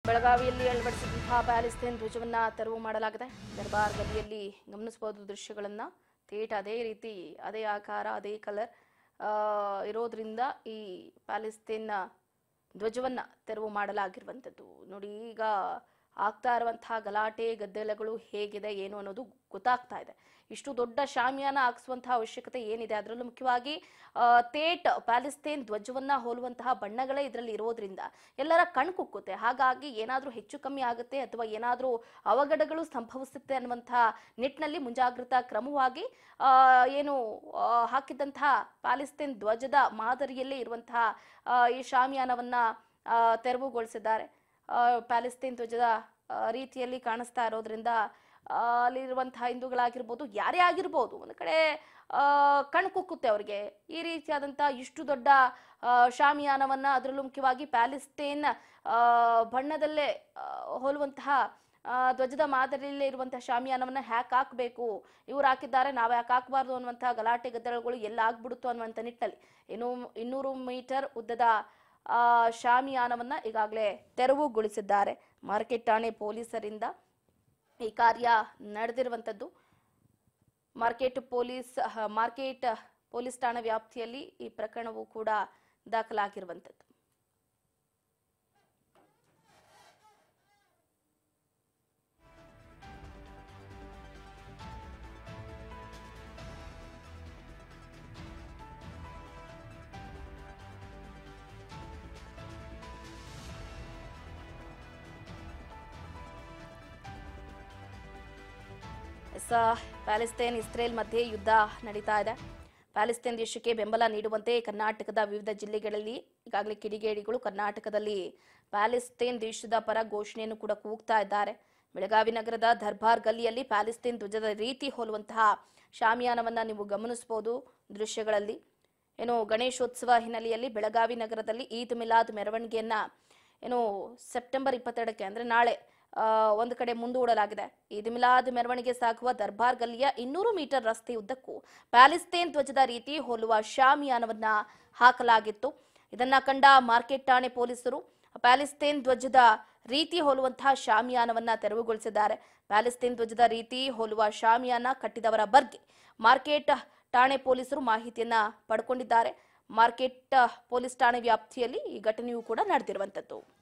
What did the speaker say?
ಬೆಳಗಾವಿಯಲ್ಲಿ ಅಳವಡಿಸಿದಂತಹ ಪ್ಯಾಲೆಸ್ತೇನ್ ಧ್ವಜವನ್ನ ತೆರವು ಮಾಡಲಾಗಿದೆ ದರ್ಬಾರ್ ಗಲ್ಲಿಯಲ್ಲಿ ಗಮನಿಸಬಹುದು ದೃಶ್ಯಗಳನ್ನ ತೇಟ್ ಅದೇ ರೀತಿ ಅದೇ ಆಕಾರ ಅದೇ ಕಲರ್ ಇರೋದ್ರಿಂದ ಈ ಪ್ಯಾಲೆಸ್ತೇನ್ನ ಧ್ವಜವನ್ನ ತೆರವು ಮಾಡಲಾಗಿರುವಂಥದ್ದು ನೋಡಿ ಈಗ ಆಗ್ತಾ ಇರುವಂತಹ ಗಲಾಟೆ ಗದ್ದಲಗಳು ಹೇಗಿದೆ ಏನು ಅನ್ನೋದು ಗೊತ್ತಾಗ್ತಾ ಇದೆ ಇಷ್ಟು ದೊಡ್ಡ ಶಾಮಿಯಾನ ಹಾಕಿಸುವಂತಹ ಅವಶ್ಯಕತೆ ಏನಿದೆ ಅದರಲ್ಲೂ ಮುಖ್ಯವಾಗಿ ಆ, ತೇಟ್ ಪ್ಯಾಲೆಸ್ತೇನ್ ಧ್ವಜವನ್ನ ಹೋಲುವಂತಹ ಬಣ್ಣಗಳೇ ಇದರಲ್ಲಿ ಇರೋದ್ರಿಂದ ಎಲ್ಲರ ಕಣ್ ಕುಕ್ಕುತ್ತೆ ಹಾಗಾಗಿ ಏನಾದರೂ ಹೆಚ್ಚು ಕಮ್ಮಿ ಆಗುತ್ತೆ ಅಥವಾ ಏನಾದರೂ ಅವಘಡಗಳು ಸಂಭವಿಸುತ್ತೆ ಅನ್ನುವಂತಹ ನಿಟ್ಟಿನಲ್ಲಿ ಮುಂಜಾಗ್ರತಾ ಕ್ರಮವಾಗಿ ಆ, ಏನು ಆ, ಹಾಕಿದಂತಹ ಪ್ಯಾಲೆಸ್ತೇನ್ ಧ್ವಜದ ಮಾದರಿಯಲ್ಲೇ ಇರುವಂತಹ ಆ, ಈ ಶಾಮಿಯಾನವನ್ನ ಆ, ತೆರವುಗೊಳಿಸಿದ್ದಾರೆ ಆ, ಪ್ಯಾಲೆಸ್ತೇನ್ ಧ್ವಜದ ಆ, ರೀತಿಯಲ್ಲಿ ಕಾಣಿಸ್ತಾ ಇರೋದ್ರಿಂದ ಆ, ಅಲ್ಲಿರುವಂತಹ ಹಿಂದೂಗಳಾಗಿರ್ಬೋದು ಯಾರೇ ಆಗಿರ್ಬೋದು ಒಂದು ಕಡೆ ಆ, ಕಣ್ ಕುಕ್ಕುತ್ತೆ ಅವರಿಗೆ ಈ ರೀತಿಯಾದಂತಹ ಇಷ್ಟು ದೊಡ್ಡ ಆ, ಶಾಮಿಯಾನವನ್ನ ಅದರಲ್ಲೂ ಮುಖ್ಯವಾಗಿ ಪ್ಯಾಲೆಸ್ತೇನ್ ಆ, ಬಣ್ಣದಲ್ಲೇ ಆ, ಹೋಲುವಂತಹ ಆ, ಧ್ವಜದ ಮಾದರಿಯಲ್ಲೇ ಇರುವಂತಹ ಶಾಮಿಯಾನವನ್ನ ಹ್ಯಾಕ್ ಹಾಕಬೇಕು ಇವ್ರು ಹಾಕಿದ್ದಾರೆ ನಾವು ಯಾಕೆ ಹಾಕಬಾರ್ದು ಅನ್ನುವಂತಹ ಗಲಾಟೆ ಗದ್ದಲಗಳು ಎಲ್ಲ ಆಗ್ಬಿಡುತ್ತೋ ಅನ್ನುವಂಥ ನಿಟ್ಟಲ್ಲಿ ಇನ್ನು ಇನ್ನೂರು ಮೀಟರ್ ಉದ್ದದ ಆ, ಶಾಮಿಯಾನವನ್ನ ಈಗಾಗಲೇ ತೆರವುಗೊಳಿಸಿದ್ದಾರೆ ಮಾರ್ಕೆಟ್ ಠಾಣೆ ಪೊಲೀಸರಿಂದ ಈ ಕಾರ್ಯ ನಡೆದಿರುವಂಥದ್ದು ಮಾರ್ಕೆಟ್ ಪೊಲೀಸ್ ಅಹ್, ಮಾರ್ಕೆಟ್ ಪೊಲೀಸ್ ಠಾಣಾ ವ್ಯಾಪ್ತಿಯಲ್ಲಿ ಈ ಪ್ರಕರಣವು ಕೂಡ ದಾಖಲಾಗಿರುವಂಥದ್ದು ಸ ಪ್ಯಾಲೆಸ್ತೇನ್ ಇಸ್ರೇಲ್ ಮಧ್ಯೆ ಯುದ್ಧ ನಡೀತಾ ಇದೆ ಪ್ಯಾಲೆಸ್ತೇನ್ ದೇಶಕ್ಕೆ ಬೆಂಬಲ ನೀಡುವಂತೆ ಕರ್ನಾಟಕದ ವಿವಿಧ ಜಿಲ್ಲೆಗಳಲ್ಲಿ ಈಗಾಗಲೇ ಕಿಡಿಗೇಡಿಗಳು ಕರ್ನಾಟಕದಲ್ಲಿ ಪ್ಯಾಲೆಸ್ತೇನ್ ದೇಶದ ಪರ ಘೋಷಣೆಯನ್ನು ಕೂಡ ಕೂಗ್ತಾ ಇದ್ದಾರೆ ಬೆಳಗಾವಿ ನಗರದ ದರ್ಬಾರ್ ಗಲ್ಲಿಯಲ್ಲಿ ಪ್ಯಾಲೆಸ್ತೇನ್ ಧ್ವಜದ ರೀತಿ ಹೋಲುವಂತಹ ಶಾಮಿಯಾನವನ್ನ ನೀವು ಗಮನಿಸಬಹುದು ದೃಶ್ಯಗಳಲ್ಲಿ ಏನು ಗಣೇಶೋತ್ಸವ ಹಿನ್ನೆಲೆಯಲ್ಲಿ ಬೆಳಗಾವಿ ನಗರದಲ್ಲಿ ಈದ್ ಮಿಲಾದ್ ಮೆರವಣಿಗೆಯನ್ನ ಏನು ಸೆಪ್ಟೆಂಬರ್ ಇಪ್ಪತ್ತೆರಡಕ್ಕೆ ಅಂದ್ರೆ ನಾಳೆ ಆ, ಒಂದು ಕಡೆ ಮುಂದೂಡಲಾಗಿದೆ ಈದ್ ಮಿಲಾದ್ ಮೆರವಣಿಗೆ ಸಾಗುವ ದರ್ಬಾರ್ ಗಲ್ಲಿಯ ಇನ್ನೂರು ಮೀಟರ್ ರಸ್ತೆ ಉದ್ದಕ್ಕೂ ಪ್ಯಾಲೆಸ್ತೇನ್ ಧ್ವಜದ ರೀತಿ ಹೋಲುವ ಶಾಮಿಯಾನವನ್ನ ಹಾಕಲಾಗಿತ್ತು ಇದನ್ನ ಕಂಡ ಮಾರ್ಕೆಟ್ ಠಾಣೆ ಪೊಲೀಸರು ಪ್ಯಾಲೆಸ್ತೇನ್ ಧ್ವಜದ ರೀತಿ ಹೋಲುವಂತಹ ಶಾಮಿಯಾನವನ್ನ ತೆರವುಗೊಳಿಸಿದ್ದಾರೆ ಪ್ಯಾಲೆಸ್ತೇನ್ ಧ್ವಜದ ರೀತಿ ಹೋಲುವ ಶಾಮಿಯಾನ ಕಟ್ಟಿದವರ ಬಗ್ಗೆ ಮಾರ್ಕೆಟ್ ಠಾಣೆ ಪೊಲೀಸರು ಮಾಹಿತಿಯನ್ನ ಪಡ್ಕೊಂಡಿದ್ದಾರೆ ಮಾರ್ಕೆಟ್ ಪೊಲೀಸ್ ಠಾಣೆ ವ್ಯಾಪ್ತಿಯಲ್ಲಿ ಈ ಘಟನೆಯೂ ಕೂಡ ನಡೆದಿರುವಂತದ್ದು